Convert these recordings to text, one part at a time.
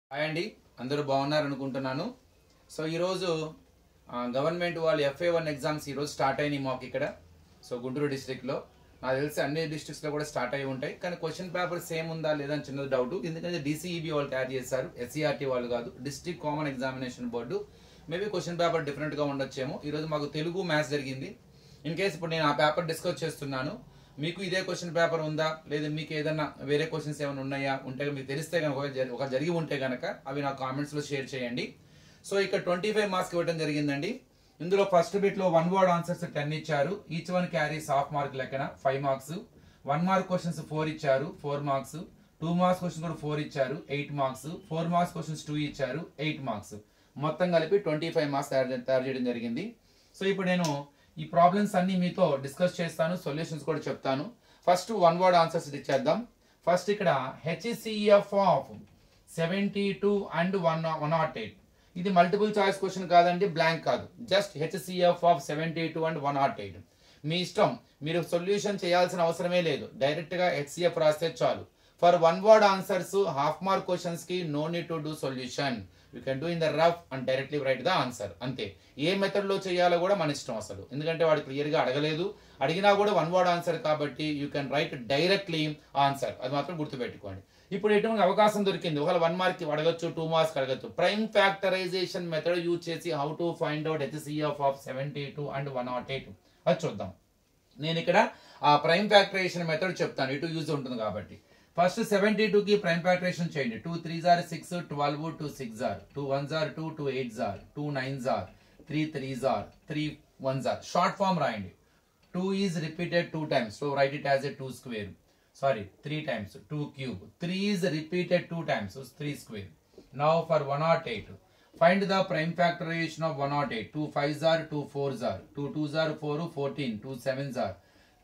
hi అండి అందరూ బాగున్నారు అనుకుంటున్నాను సో ఈరోజు ఆ, గవర్నమెంట్ వాళ్ళు ఎఫ్ఏ వన్ ఎగ్జామ్స్ ఈరోజు స్టార్ట్ అయినాయి మాకు ఇక్కడ సో గుంటూరు డిస్ట్రిక్ట్లో నాకు తెలిసి అన్ని డిస్ట్రిక్ట్స్లో కూడా స్టార్ట్ అయి ఉంటాయి కానీ క్వశ్చన్ పేపర్ సేమ్ ఉందా లేదా అని చిన్న డౌట్ ఎందుకంటే డీసీఈబీ వాళ్ళు తయారు చేశారు ఎస్సీఆర్టీ వాళ్ళు కాదు district common examination board maybe question paper డిఫరెంట్గా ఉండొచ్చేమో ఈరోజు మాకు తెలుగు మ్యాథ్స్ జరిగింది ఇన్ కేస్ ఇప్పుడు నేను ఆ పేపర్ డిస్కస్ చేస్తున్నాను మీకు ఇదే క్వశ్చన్ పేపర్ ఉందా లేదా మీకు ఏదైనా వేరే క్వశ్చన్స్ ఏమైనా ఉన్నాయా ఉంటే మీకు తెలిస్తే కనుక ఒకవేళ జరి- ఒక జరిగి ఉంటే కనుక అవి నా కామెంట్స్లో షేర్ చేయండి సో ఇక్కడ ట్వంటీ ఫైవ్ మార్క్స్ ఇవ్వడం జరిగిందండి ఇందులో ఫస్ట్ బిట్ లో వన్ వర్డ్ ఆన్సర్స్ టెన్ ఇచ్చారు each one carries half mark లెక్కన five marks one mark questions four ఇచ్చారు four marks two marks questions కూడా ఫోర్ ఇచ్చారు eight marks four marks questions two ఇచ్చారు ఎయిట్ మార్క్స్ మొత్తం కలిపి twenty five marks తయారు చే- తయారు చేయడం జరిగింది సో ఇప్పుడు నేను ఈ ప్రాబ్లమ్స్ అన్ని మీతో డిస్కస్ చేస్తాను సొల్యూషన్స్ కూడా చెప్తాను ఫస్ట్ వన్ వర్డ్ ఆన్సర్స్ ఇచ్చేద్దాం ఫస్ట్ ఇక్కడ HCF of seventy two and one one naught eight ఇది మల్టిపుల్ చాయిస్ క్వశ్చన్ కాదండి బ్లాంక్ కాదు just HCF of seventy two and one naught eight మీ ఇష్టం మీరు సొల్యూషన్ చేయాల్సిన అవసరమే లేదు డైరెక్ట్ గా హెచ్సిఎఫ్ రాస్తే చాలు for one word answers half mark questions కి no need to do solution you can do in the rough and directly write the answer అంతే ఏ మెథడ్ లో చేయాలో కూడా మన ఇష్టం అసలు ఎందుకంటే వాడు క్లియర్ గా అడగలేదు అడిగినా కూడా వన్ వర్డ్ ఆన్సర్ కాబట్టి you can write directly answer అది మాత్రం గుర్తుపెట్టుకోండి ఇప్పుడు ఎటువంటి అవకాశం దొరికింది ఒకవేళ వన్ మార్క్ అడగచ్చు టూ మార్క్స్ అడగచ్చు ప్రైమ్ ఫ్యాక్టరైజేషన్ మెథడ్ యూజ్ చేసి how to find out HCF of seventy two and one naught eight అది చూద్దాం నేను ఇక్కడ ఆ ప్రైమ్ ఫ్యాక్టరేషన్ మెథడ్ చెప్తాను ఇటు యూజ్ ఉంటుంది కాబట్టి ఫస్ట్ సెవెంటీ టూ కి ప్రైమ్ ఫ్యాక్టరేషన్ చేయండి టూ త్రీ జార్ సిక్స్ ట్వెల్వ్ టూ సిక్స్ జార్ టూ వన్ జార్ టూ టూ ఎయిట్ జార్ టూ నైన్ జార్ త్రీ త్రీ జార్ త్రీ వన్ జార్ షార్ట్ ఫామ్ రాయండి two is repeated two times so write it as a two square sorry three times two cube three is repeated two times three square now for one naught eight find the prime factorisation of one naught eight two five జార్ two four జార్ two two జార్ four fourteen two seven జార్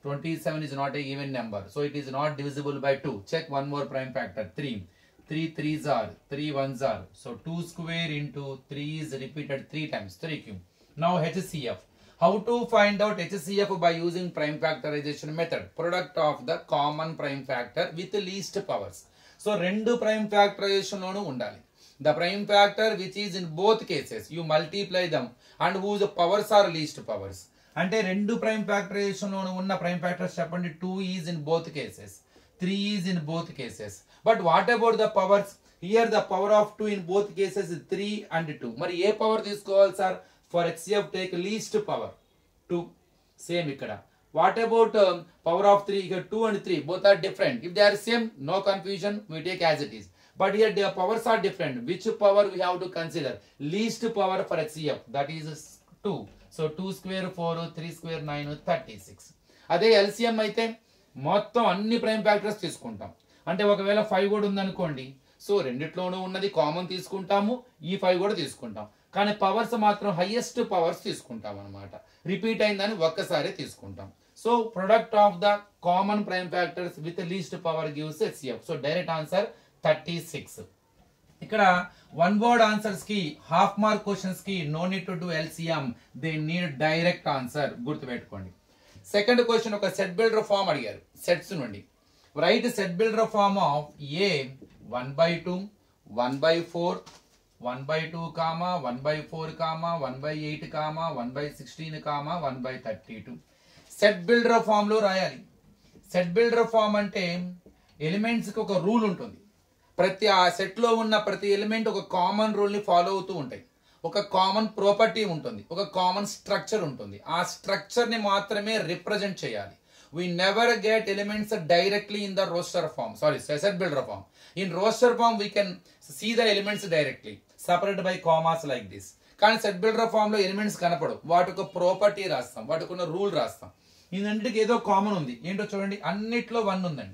27 is not a even number so it is not divisible by 2 check one more prime factor 3 3 3s are 3 1s are so 2 square into 3 is repeated 3 times 3 cube now hcf how to find out hcf by using prime factorization method product of the common prime factor with least powers so రెండు prime factorization లోనూ ఉండాలి the prime factor which is in both cases you multiply them and whose powers are least powers అంటే రెండు prime factorization లోను ఉన్న prime factors చెప్పండి two is in both cases three is in both cases but what about the powers here the power of two in both cases three and two మరి ఏ power తీసుకోవాలి sir for HCF take least power two same ఇక్కడ what about power of three ఇక్కడ two and three both are different if they are same no confusion we take as it is but here the powers are different which power we have to consider least power for HCF that is two so two square four three square nine thirty six అదే LCM అయితే మొత్తం అన్ని prime factors తీసుకుంటాం అంటే ఒకవేళ five కూడా ఉందనుకోండి so రెండిట్లోనూ ఉన్నది కామన్ తీసుకుంటాము ఈ ఫైవ్ కూడా తీసుకుంటాం కానీ పవర్స్ మాత్రం హైయెస్ట్ పవర్స్ తీసుకుంటాం అనమాట రిపీట్ అయిందని ఒక్కసారి తీసుకుంటాం so product of the common prime factors with least power gives HCF so direct answer thirty six ఇక్కడ వన్ వర్డ్ ఆన్సర్స్ కి హాఫ్ మార్క్ క్వశ్చన్స్ కి no need to do LCM they need direct answer గుర్తుపెట్టుకోండి second question ఒక set builder form అడిగారు sets నుండి write set builder form of A one by two one by four one by two comma one by four comma one by eight comma one by sixteen comma one by thirty two set builder form లో రాయాలి set builder form అంటే elements కి ఒక rule ఉంటుంది ప్రతి ఆ set లో ఉన్న ప్రతి ఎలిమెంట్ ఒక కామన్ రూల్ ని ఫాలో అవుతూ ఉంటాయి ఒక కామన్ ప్రాపర్టీ ఉంటుంది ఒక కామన్ స్ట్రక్చర్ ఉంటుంది ఆ స్ట్రక్చర్ ని మాత్రమే రిప్రజెంట్ చేయాలి we never get elements directly in the roster form sorry set builder form in roster form we can see the elements directly separated by commas like this కానీ set builder form లో elements కనపడవు వాటి ఒక property రాస్తాం వాటికి ఉన్న rule రాస్తాం ఇదంటికి ఏదో కామన్ ఉంది ఏంటో చూడండి అన్నిట్లో వన్ ఉందండి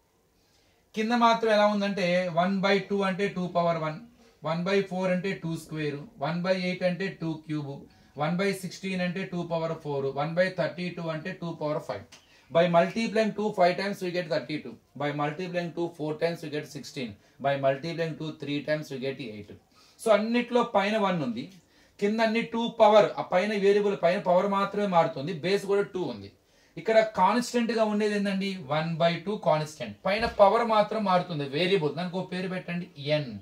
కింద మాత్రం ఎలా ఉందంటే వన్ బై టూ అంటే two power one one by four అంటే two square one by eight అంటే two cube one by sixteen అంటే two power four one by thirty two అంటే two power five by multiplying two five times we get thirty two by multiplying two four times we get sixteen by multiplying two three times we get eight so అన్నిట్లో పైన one ఉంది కింద అన్ని two power ఆ పైన variable పైన power మాత్రమే మారుతుంది బేస్ కూడా టూ ఉంది ఇక్కడ కాన్స్టెంట్ గా ఉండేది ఏంటండి వన్ బై టూ కాన్స్టెంట్ పైన పవర్ మాత్రం మారుతుంది వేరియబుల్ దానికి ఒక పేరు పెట్టండి ఎన్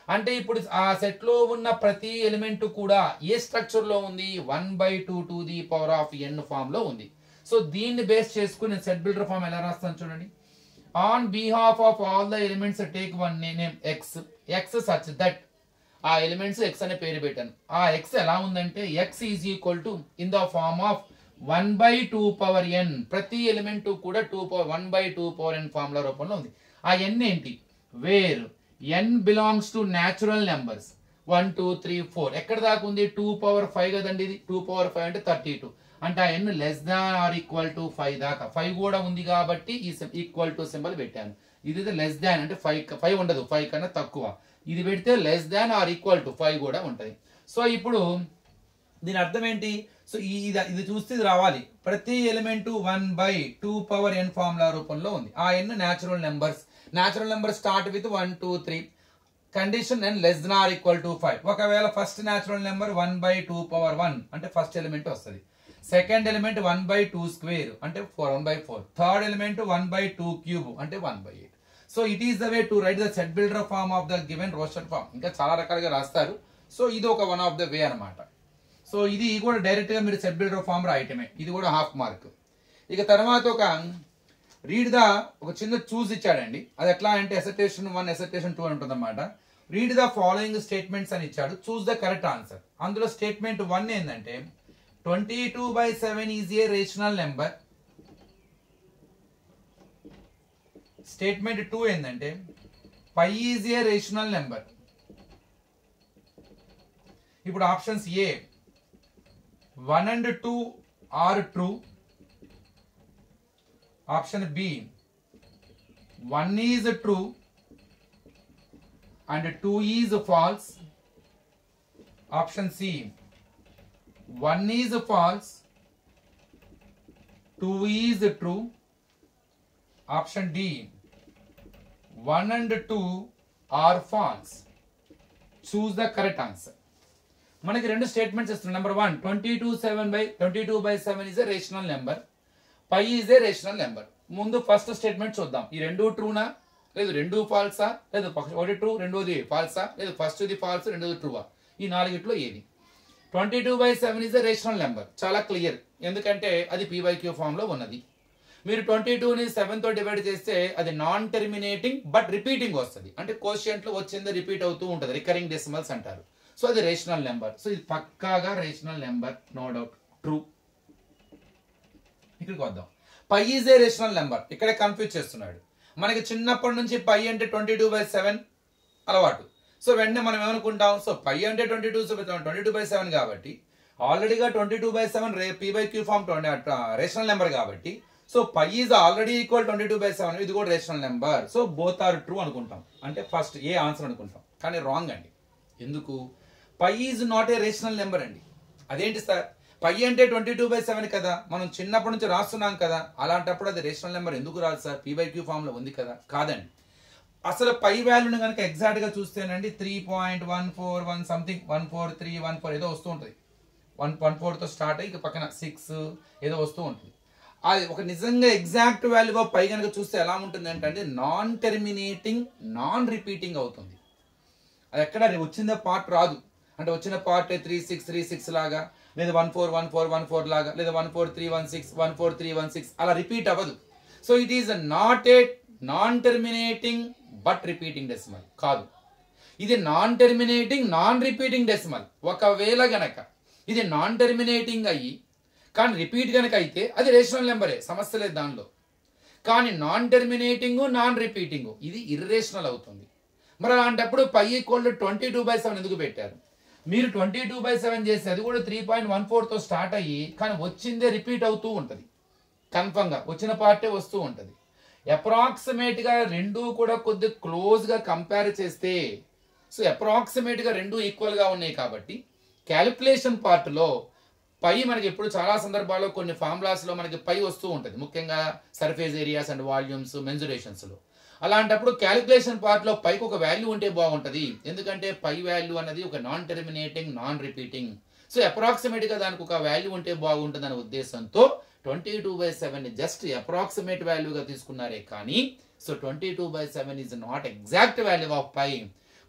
అంటే ఇప్పుడు ఆ సెట్ లో ఉన్న ప్రతి ఎలిమెంట్ కూడా ఏ స్ట్రక్చర్ లో ఉంది one by two to the power of n form లో ఉంది సో దీన్ని బేస్ చేసుకుని నేను సెట్ బిల్డర్ ఫామ్ ఎలా రాస్తాను చూడండి on behalf of all the elements take one name X X such that ఆ ఎలిమెంట్స్ ఎక్స్ అనే పేరు పెట్టాను ఆ ఎక్స్ ఎలా ఉందంటే X is equal to in the form of one by two power n ప్రతి ఎలిమెంట్ కూడా two power one by two power n formula రూపంలో ఉంది ఆ ఎన్ ఏంటి where n belongs to natural numbers one two three four ఎక్కడ దాకా ఉంది two power five కదండి ఇది టూ పవర్ ఫైవ్ అంటే థర్టీ టూ అంటే ఆ n less than or equal to five దాకా ఫైవ్ కూడా ఉంది కాబట్టి ఈ ఈక్వల్ టు సింబల్ పెట్టాను ఇది లెస్ దాన్ అంటే ఫైవ్ ఫైవ్ ఉండదు ఫైవ్ కన్నా తక్కువ ఇది పెడితే less than or equal to five కూడా ఉంటుంది సో ఇప్పుడు దీని అర్థం ఏంటి సో ఈ ఇది ఇది చూస్తే ఇది రావాలి ప్రతి element one by two power n formula రూపంలో ఉంది ఆ n natural numbers natural number start with one two three condition n less than or equal to five ఒకవేళ first natural number one by two power one అంటే first element వస్తుంది second element one by two square అంటే four one by four third element one by two cube అంటే one by eight so it is the way to write the set builder form of the given roster form ఇంకా చాలా రకాలుగా రాస్తారు so ఇది ఒక one of the way అన్నమాట so ఇది కూడా డైరెక్ట్ గా మీరు సెట్ బిల్డర్ ఫార్మ్ రాయటమే ఇది కూడా హాఫ్ మార్క్ ఇక తర్వాత ఒక రీడ్ ద ఒక చిన్న చూస్ ఇచ్చాడండి అది ఎట్లా అంటే ఎసటేషన్ వన్ ఎసటేషన్ టూ అని ఉంటుంది అనమాట రీడ్ ద ఫాలోయింగ్ స్టేట్మెంట్స్ అని ఇచ్చాడు చూస్ ద కరెక్ట్ ఆన్సర్ అందులో స్టేట్మెంట్ వన్ ఏంటంటే twenty two by seven is a rational number statement two ఏంటంటే pi is a rational number ఇప్పుడు options A one and two are true option B one is true and two is false option C one is false two is true option D one and two are false choose the correct answer మనకి రెండు statements ఇస్తున్నాం number one twenty two seven by twenty two by seven is a rational number pi is a rational number ముందు first statement చూద్దాం ఈ రెండు ట్రూనా లేదు రెండు ఫాల్సా లేదు పక్ష- ఒకటి ట్రూ రెండోది ఫాల్సా లేదు ఫస్ట్ ఇది ఫాల్స్ రెండోది ట్రూవా ఈ నాలుగిట్లో ఏది twenty two by seven is a rational number చాలా క్లియర్ ఎందుకంటే అది పీవైక్యూ ఫామ్ లో ఉన్నది మీరు ట్వంటీ టూని సెవెన్ తో డివైడ్ చేస్తే అది నాన్ టెర్మినేటింగ్ బట్ రిపీటింగ్ వస్తుంది అంటే కోషియంట్ లో వచ్చింది రిపీట్ అవుతూ ఉంటుంది రికరింగ్ డెసిమల్స్ అంటారు సో అది రేషనల్ నెంబర్ సో ఇది పక్కాగా rational number no doubt true ఇక్కడికి వద్దాం pi is a rational number ఇక్కడే కన్ఫ్యూజ్ చేస్తున్నాడు మనకి చిన్నప్పటి నుంచి పై అంటే ట్వంటీ టూ బై సెవెన్ అలవాటు సో వెంటనే మనం ఏమనుకుంటాం సో పై అంటే twenty two twenty two by seven కాబట్టి ఆల్రెడీగా ట్వంటీ టూ బై సెవెన్ రే p by q form rational number కాబట్టి so pi is already equal twenty two by seven ఇది కూడా rational number so both are true అనుకుంటాం అంటే first ఏ answer అనుకుంటాం కానీ రాంగ్ అండి ఎందుకు pi is not a rational number అండి అదేంటి సార్ పై అంటే ట్వంటీ టూ బై సెవెన్ కదా మనం చిన్నప్పటి నుంచి రాస్తున్నాం కదా అలాంటప్పుడు అది రేషనల్ నెంబర్ ఎందుకు రాదు sir p by q form లో ఉంది కదా కాదండి అసలు పై వాల్యూని కనుక ఎగ్జాక్ట్ గా చూస్తేనండి three point one four one something one four three one four ఏదో వస్తూ ఉంటుంది వన్ వన్ ఫోర్తో స్టార్ట్ అయ్యి ఇక పక్కన సిక్స్ ఏదో వస్తూ ఉంటుంది అది ఒక నిజంగా ఎగ్జాక్ట్ వాల్యూ ఆఫ్ పై కనుక చూస్తే ఎలా ఉంటుంది అంటే నాన్ టెర్మినేటింగ్ నాన్ రిపీటింగ్ అవుతుంది అది ఎక్కడ వచ్చిన పార్ట్ రాదు అంటే వచ్చిన part three six three six లాగా లేదా one four one four one four లాగా లేదా one four three one six one four three one six అలా రిపీట్ అవ్వదు so it is not a non terminating but repeating decimal కాదు ఇది non terminating non repeating decimal ఒకవేళ గనక ఇది non terminating అయ్యి కానీ రిపీట్ గనక అయితే అది రేషనల్ నెంబరే సమస్య లేదు దానిలో కానీ నాన్ టెర్మినేటింగ్ నాన్ రిపీటింగ్ ఇది ఇర్రేషనల్ అవుతుంది మరి అలాంటప్పుడు pi equal twenty two by seven ఎందుకు పెట్టారు మీరు ట్వంటీ టూ బై సెవెన్ చేసి అది కూడా త్రీ పాయింట్ వన్ ఫోర్తో స్టార్ట్ అయ్యి కానీ వచ్చిందే రిపీట్ అవుతూ ఉంటుంది కన్ఫర్మ్గా వచ్చిన పార్టే వస్తూ ఉంటుంది అప్రాక్సిమేట్గా రెండు కూడా కొద్ది క్లోజ్గా కంపేర్ చేస్తే సో అప్రాక్సిమేట్గా రెండు ఈక్వల్గా ఉన్నాయి కాబట్టి క్యాలిక్యులేషన్ పార్ట్లో పై మనకి ఎప్పుడు చాలా సందర్భాల్లో కొన్ని ఫార్ములాస్లో మనకి పై వస్తూ ఉంటుంది ముఖ్యంగా సర్ఫేస్ ఏరియాస్ అండ్ వాల్యూమ్స్ మెన్సురేషన్స్లో అలాంటప్పుడు క్యాలిక్యులేషన్ పార్ట్లో పైకి ఒక వాల్యూ ఉంటే బాగుంటుంది ఎందుకంటే పై వాల్యూ అన్నది ఒక non terminating non repeating so అప్రాక్సిమేట్గా దానికి ఒక వాల్యూ ఉంటే బాగుంటుంది అనే ఉద్దేశంతో twenty two by seven just approximate వాల్యూగా తీసుకున్నారే కానీ so twenty two by seven is not exact value of pi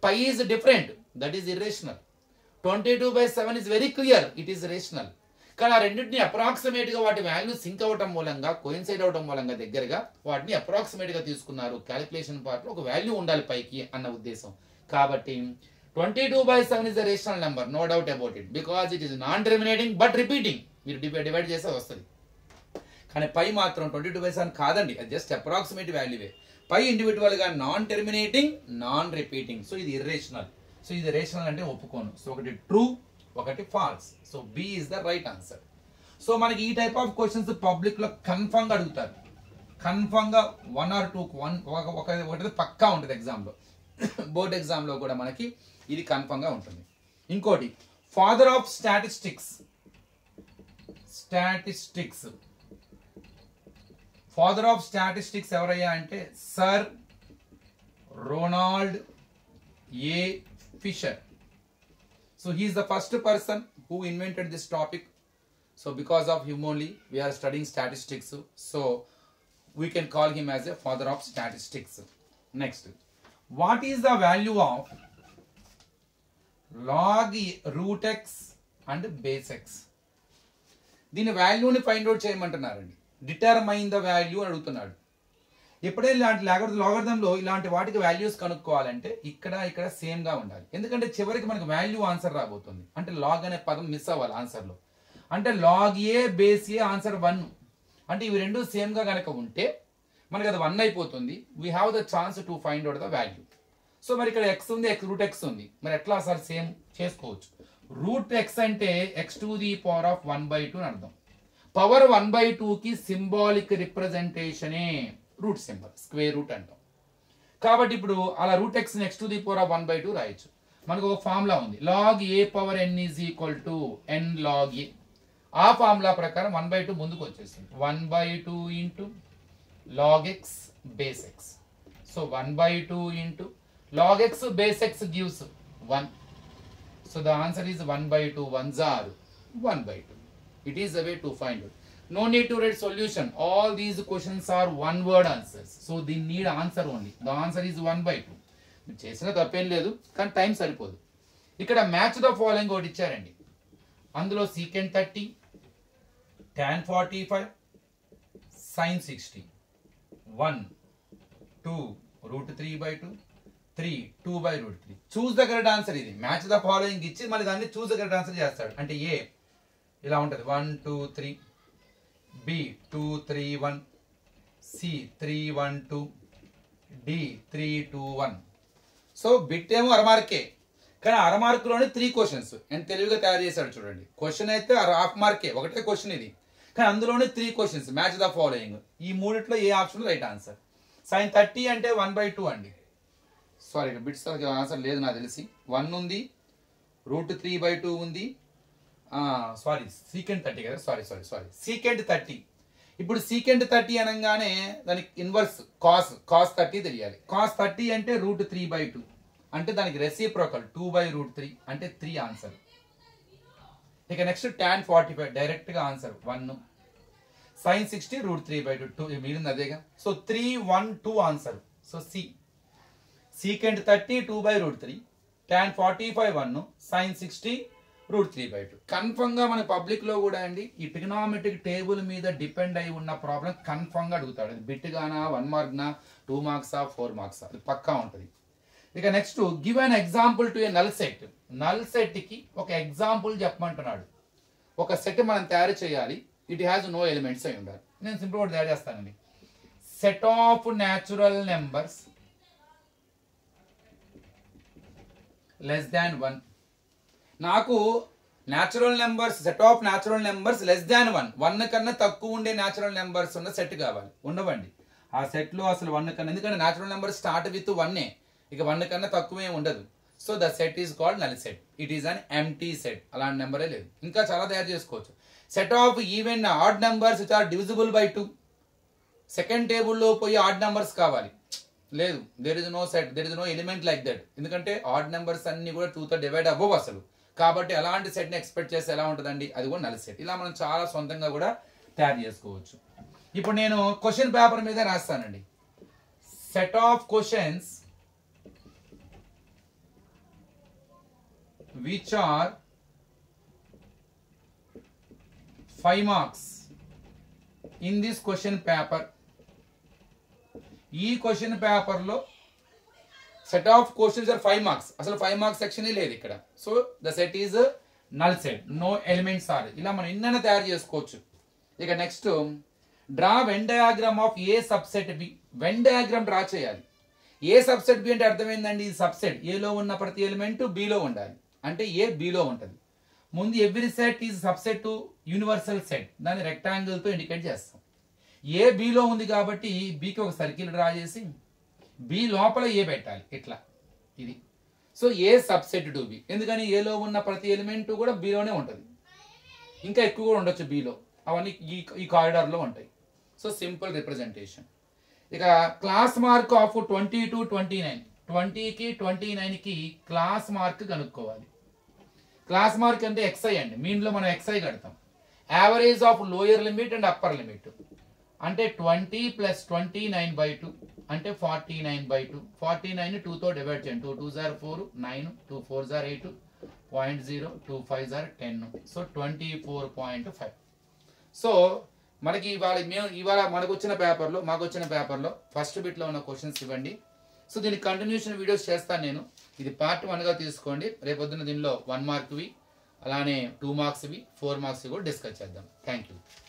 pi is different that is irrational twenty two by seven is very clear it is rational కానీ ఆ రెండింటిని approximate గా వాటి value sync అవ్వటం మూలంగా కోయిన్సైడ్ అవడం మూలంగా దగ్గరగా వాటిని అప్రాక్సిమేట్ గా తీసుకున్నారు క్యాలిక్యులేషన్ పార్ట్ లో ఒక వాల్యూ ఉండాలి పైకి అన్న ఉద్దేశం కాబట్టి twenty two by seven is the rational number no doubt about it because it is non terminating but repeating మీరు డివైడ్ డివైడ్ చేస్తే వస్తుంది కానీ పై మాత్రం ట్వంటీ టూ బై సెవెన్ కాదండి అది జస్ట్ అప్రాక్సిమేట్ వాల్యూవే పై ఇండివిజువల్ గా non terminating non repeating so ఇది ఇర్రేషనల్ సో ఇది రేషనల్ అంటే ఒప్పుకోను సో ఒకటి ట్రూ ఒకటి false so B is the right answer so మనకి ఈ టైప్ ఆఫ్ క్వశ్చన్స్ పబ్లిక్ లో కన్ఫర్మ్ గా అడుగుతారు కన్ఫర్మ్ గా వన్ ఆర్ టూ వన్ ఒక ఒకటి పక్కా ఉంటుంది ఎగ్జామ్ లో బోర్డ్ ఎగ్జామ్ లో కూడా మనకి ఇది కన్ఫర్మ్ గా ఉంటుంది ఇంకోటి father of statistics statistics father of statistics ఎవరయ్యా అంటే sir Ronald A Fisher so he is the first person who invented this topic so because of him only we are studying statistics so we can call him as a father of statistics next what is the value of log root x and base x దీని వాల్యూని find out చేయమంటున్నారండి determine the value అని అడుగుతున్నాడు ఎప్పుడైనా ఇలాంటి లాగర్థంలో ఇలాంటి వాటికి values కనుక్కోవాలంటే ఇక్కడ ఇక్కడ సేమ్ గా ఉండాలి ఎందుకంటే చివరికి మనకు వాల్యూ ఆన్సర్ రాబోతుంది అంటే లాగ్ అనే పదం మిస్ అవ్వాలి ఆన్సర్ లో అంటే log A base A answer one అంటే ఇవి రెండు సేమ్ గా కనుక ఉంటే మనకి అది వన్ అయిపోతుంది we have the chance to find out the value so మరి ఇక్కడ ఎక్స్ ఉంది ఎక్స్ రూట్ ఎక్స్ ఉంది మరి ఎట్లా సార్ సేమ్ చేసుకోవచ్చు రూట్ ఎక్స్ అంటే x to the power of one by two అని అర్థం పవర్ వన్ బై కి సింబాలిక్ రిప్రజెంటేషనే రూట్ సింబల్ స్క్వేర్ రూట్ అంటాం కాబట్టి ఇప్పుడు అలా root x next to the power of one by two రాయొచ్చు మనకు ఒక ఫార్ములా ఉంది log A power n is equal to n log A ఆ ఫార్ములా ప్రకారం వన్ బై టూ ముందుకు వచ్చేసింది one by two into log x base x so one by two into log x base x gives one so the answer is one by two once or one by two it is a way to find out no need to write solution all these questions are one word answers so they need answer only the answer is 1 by 2 మీరు చేసిన తప్పేం లేదు కానీ time సరిపోదు ఇక్కడ match the following ఒకటి ఇచ్చారండి అందులో sec thirty tan forty five sin sixty one two root three by two three two by root three choose the correct answer ఇది మ్యాచ్ ద ఫాలోయింగ్ ఇచ్చి మళ్ళీ దాన్ని చూస్ ద కరెక్ట్ ఆన్సర్ చేస్తాడు అంటే A ఇలా ఉంటుంది one two three B two three one C three one two D three two one so bit ఏమో అరమార్కే కానీ అరమార్కులోనే త్రీ క్వశ్చన్స్ అండ్ తెలివిగా తయారు చేశాడు చూడండి క్వశ్చన్ అయితే హాఫ్ మార్కే ఒకటే క్వశ్చన్ ఇది కానీ అందులోనే three questions match the following ఈ మూడిట్లో ఏ option right answer sin thirty అంటే వన్ బై టూ అండి సారీ బిట్స్ ఆన్సర్ లేదు నాకు తెలిసి వన్ ఉంది రూట్ త్రీ బై టూ ఉంది సారీ సీకెండ్ థర్టీ కదా sorry sorry sorry sec thirty ఇప్పుడు సీకెండ్ థర్టీ అనగానే దానికి ఇన్వర్స్ కాస్ కాస్ థర్టీ తెలియాలి కాస్ థర్టీ అంటే రూట్ త్రీ బై టూ అంటే దానికి reciprocal two by root three అంటే త్రీ ఆన్సర్ ఇక next tan forty five direct గా answer one sin sixty root three by two two మిగిలింది అదేగా so three one two answer so C sec thirty two by root three tan forty five one sin sixty root three by two confirm గా మన public లో కూడా అండి ఈ trigonometric table మీద depend అయి ఉన్న ప్రాబ్లం కన్ఫర్మ్ గా అడుగుతాడు అది బిట్ గానా వన్ మార్క్ నా టూ మార్క్సా ఫోర్ మార్క్సా అది పక్కా ఉంటుంది ఇక next give an example to a null set null set కి ఒక ఎగ్జాంపుల్ చెప్పమంటున్నాడు ఒక సెట్ మనం తయారు చేయాలి ఇట్ హ్యాస్ నో ఎలిమెంట్స్ అయి ఉండాలి నేను సింపుల్ కూడా తయారు చేస్తానండి set of natural numbers less than one నాకు natural numbers set of natural numbers less than one one కన్నా తక్కువ ఉండే న్యాచురల్ నెంబర్స్ ఉన్న సెట్ కావాలి ఉండవండి ఆ సెట్ లో అసలు వన్ కన్నా ఎందుకంటే న్యాచురల్ నెంబర్ స్టార్ట్ విత్ వన్నే ఇక వన్ కన్నా తక్కువే ఉండదు so the set is called null set it is an empty set అలాంటి నెంబరే లేదు ఇంకా చాలా తయారు చేసుకోవచ్చు set of even odd numbers which are divisible by two second టేబుల్లో పోయి ఆడ్ నెంబర్స్ కావాలి లేదు there is no set there is no element like that ఎందుకంటే ఆడ్ నెంబర్స్ అన్ని కూడా టూ తో డివైడ్ అవ్వవు అసలు కాబట్టి అలాంటి సెట్ ని ఎక్స్పెక్ట్ చేస్తే ఎలా ఉంటుందండి అది కూడా నల్ సెట్ ఇలా మనం చాలా సొంతంగా కూడా తయారు చేసుకోవచ్చు ఇప్పుడు నేను క్వశ్చన్ పేపర్ మీద రాస్తానండి set of questions which are five marks in this question paper ఈ క్వశ్చన్ పేపర్లో set of questions are five marks అసలు ఫైవ్ మార్క్స్ సెక్షన్ లేదు ఇక్కడ so the set is null set no elements are ఇలా మనం ఎన్నైనా తయారు చేసుకోవచ్చు ఇక next draw Venn diagram of A subset B Venn diagram draw చేయాలి ఏ సబ్సెట్ బి అంటే అర్థమైందండి ఈ సబ్సెట్ ఏలో ఉన్న ప్రతి ఎలిమెంట్ బిలో ఉండాలి అంటే ఏ బిలో ఉంటుంది ముందు every set is subset to universal set దాన్ని rectangle తో ఇండికేట్ చేస్తాం ఏ బిలో ఉంది కాబట్టి బికి ఒక సర్కిల్ డ్రా చేసి బి లోపల ఏ పెట్టాలి ఇట్లా ఇది so A subset to B ఎందుకని ఏలో ఉన్న ప్రతి ఎలిమెంట్ కూడా బిలోనే ఉంటుంది ఇంకా ఎక్కువ కూడా ఉండొచ్చు బిలో అవన్నీ ఈ ఈ కారిడార్లో ఉంటాయి సో సింపుల్ రిప్రజెంటేషన్ ఇక class mark of twenty to twenty nine ట్వంటీకి ట్వంటీ నైన్కి క్లాస్ మార్క్ కనుక్కోవాలి క్లాస్ మార్క్ అంటే ఎక్స్ఐ అండి మీన్లో మనం ఎక్స్ఐ కడతాం average of lower limit and upper limit అంటే twenty plus twenty nine by two అంటే forty nine by two forty nine టూతో డివైడ్ చేయండి టూ టూ జార్ ఫోర్ నైన్ టూ ఫోర్ జార్ eight point zero two five జార్ ten so twenty four point five so మనకి ఇవాళ మేము ఇవాళ మనకు వచ్చిన పేపర్లో మాకు వచ్చిన పేపర్లో ఫస్ట్ బిట్లో ఉన్న క్వశ్చన్స్ ఇవ్వండి సో దీనికి కంటిన్యూషన్ వీడియోస్ చేస్తాను నేను ఇది పార్ట్ వన్గా తీసుకోండి రేపొద్దున దీనిలో వన్ మార్క్వి అలానే టూ మార్క్స్వి ఫోర్ మార్క్స్వి కూడా డిస్కస్ చేద్దాం థ్యాంక్ యూ